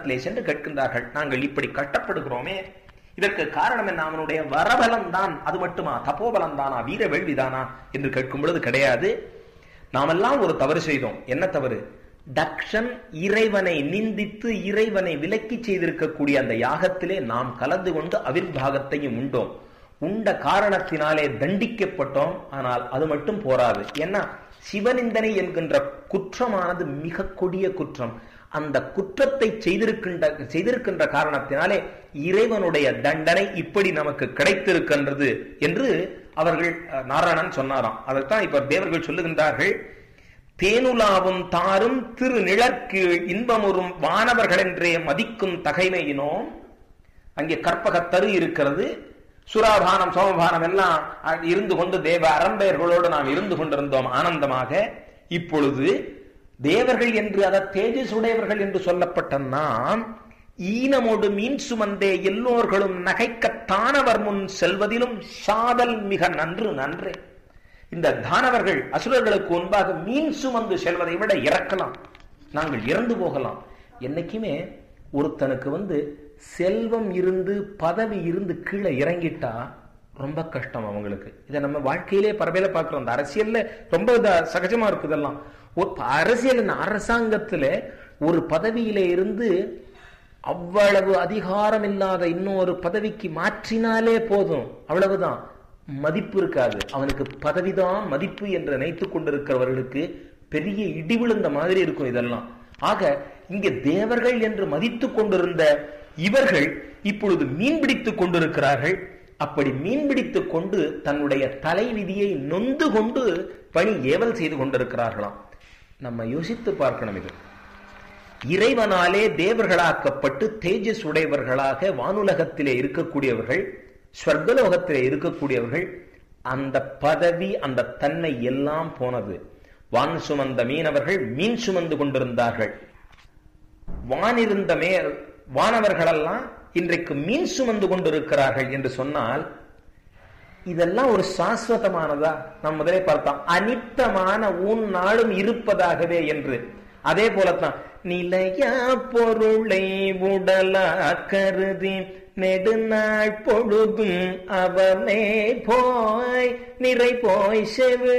தேவர்களிடத்திலே சென்று கேட்கின்றார்கள் நாங்கள் இப்படி கஷ்டப்படுகிறோமே இதற்கு காரணம் என்ன அவனுடைய வரபலம் தான் அது மட்டுமா தபோபலம் தானா வீர வேள்விதானா என்று கேட்கும் பொழுது கிடையாது நாமெல்லாம் ஒரு தவறு செய்தோம் என்ன தவறு தக்ஷன் இறைவனை நிந்தித்து இறைவனை விலக்கி செய்திருக்கக்கூடிய அந்த யாகத்திலே நாம் கலந்து கொண்டு அவிர்வாகத்தையும் உண்டோம் உண்ட காரணத்தினாலே தண்டிக்கப்பட்டோம் ஆனால் அது மட்டும் போராது ஏன்னா சிவனிந்தனை என்கின்ற குற்றமானது மிக கொடிய குற்றம் அந்த குற்றத்தை செய்திருக்கின்ற செய்திருக்கின்ற காரணத்தினாலே இறைவனுடைய தண்டனை இப்படி நமக்கு கிடைத்திருக்கின்றது என்று அவர்கள் நாராயணன் சொன்னாராம் அதைத்தான் இப்ப தேவர்கள் சொல்லுகின்றார்கள் தேனுலாவும் தாரும் திரு நிழற்கு இன்பமுறும் வானவர்கள் என்றே மதிக்கும் தகைமையினோம் அங்கே கற்பகத்தரு இருக்கிறது சுராபானம் சோமபானம் எல்லாம் இருந்து கொண்டு தேவ அரம்பெயர்களோடு நாம் இருந்து கொண்டிருந்தோம் ஆனந்தமாக இப்பொழுது தேவர்கள் என்று அத தேஜஸ் உடையவர்கள் என்று சொல்லப்பட்ட நாம் ஈனமோடு மீன் சுமந்தே எல்லோர்களும் நகைக்கத்தானவர் முன் செல்வதிலும் சாதல் மிக நன்று நன்றே இந்த தானவர்கள் அசுரர்களுக்கு முன்பாக மீன் சுமந்து செல்வதை விட இறக்கலாம் நாங்கள் இறந்து போகலாம் என்னைக்குமே ஒருத்தனுக்கு வந்து செல்வம் இருந்து பதவி இருந்து கீழே இறங்கிட்டா ரொம்ப கஷ்டம் அவங்களுக்கு இதை நம்ம வாழ்க்கையிலே பரவையில பார்க்கிறோம் அந்த அரசியல்ல ரொம்ப சகஜமா இருக்கு இதெல்லாம் ஒரு அரசியல் அரசாங்கத்துல ஒரு பதவியில இருந்து அவ்வளவு அதிகாரம் இல்லாத இன்னொரு பதவிக்கு மாற்றினாலே போதும் அவ்வளவுதான் மதிப்பு இருக்காது அவனுக்கு பதவிதான் மதிப்பு என்று நினைத்துக் கொண்டிருக்கிறவர்களுக்கு பெரிய இடி விழுந்த மாதிரி இருக்கும் இதெல்லாம் ஆக இங்கே தேவர்கள் என்று மதித்துக் கொண்டிருந்த இவர்கள் இப்பொழுது மீன் பிடித்துக் கொண்டிருக்கிறார்கள் அப்படி மீன் பிடித்துக் கொண்டு தன்னுடைய தலை விதியை நொந்து கொண்டு பணி ஏவல் செய்து கொண்டிருக்கிறார்களாம் நம்ம யோசித்து பார்க்கணும் இது இறைவனாலே தேவர்களாக்கப்பட்டு தேஜஸ் உடையவர்களாக வானுலகத்திலே இருக்கக்கூடியவர்கள் ஸ்வர்கலோகத்திலே இருக்கக்கூடியவர்கள் அந்த பதவி அந்த தன்மை எல்லாம் போனது வான் சுமந்த மீனவர்கள் மீன் சுமந்து கொண்டிருந்தார்கள் வானிருந்த மே வானவர்களெல்லாம் இன்றைக்கு மீன் சுமந்து கொண்டிருக்கிறார்கள் என்று சொன்னால் இதெல்லாம் ஒரு சாஸ்வதமானதா நாம் முதலே பார்த்தோம் அனித்தமான உன் நாளும் இருப்பதாகவே என்று அதே போலத்தான் நிலையா பொருளை உடலா கருதி நெடுநாள் பொழுதும் அவமே போய் நிறை போய் செவி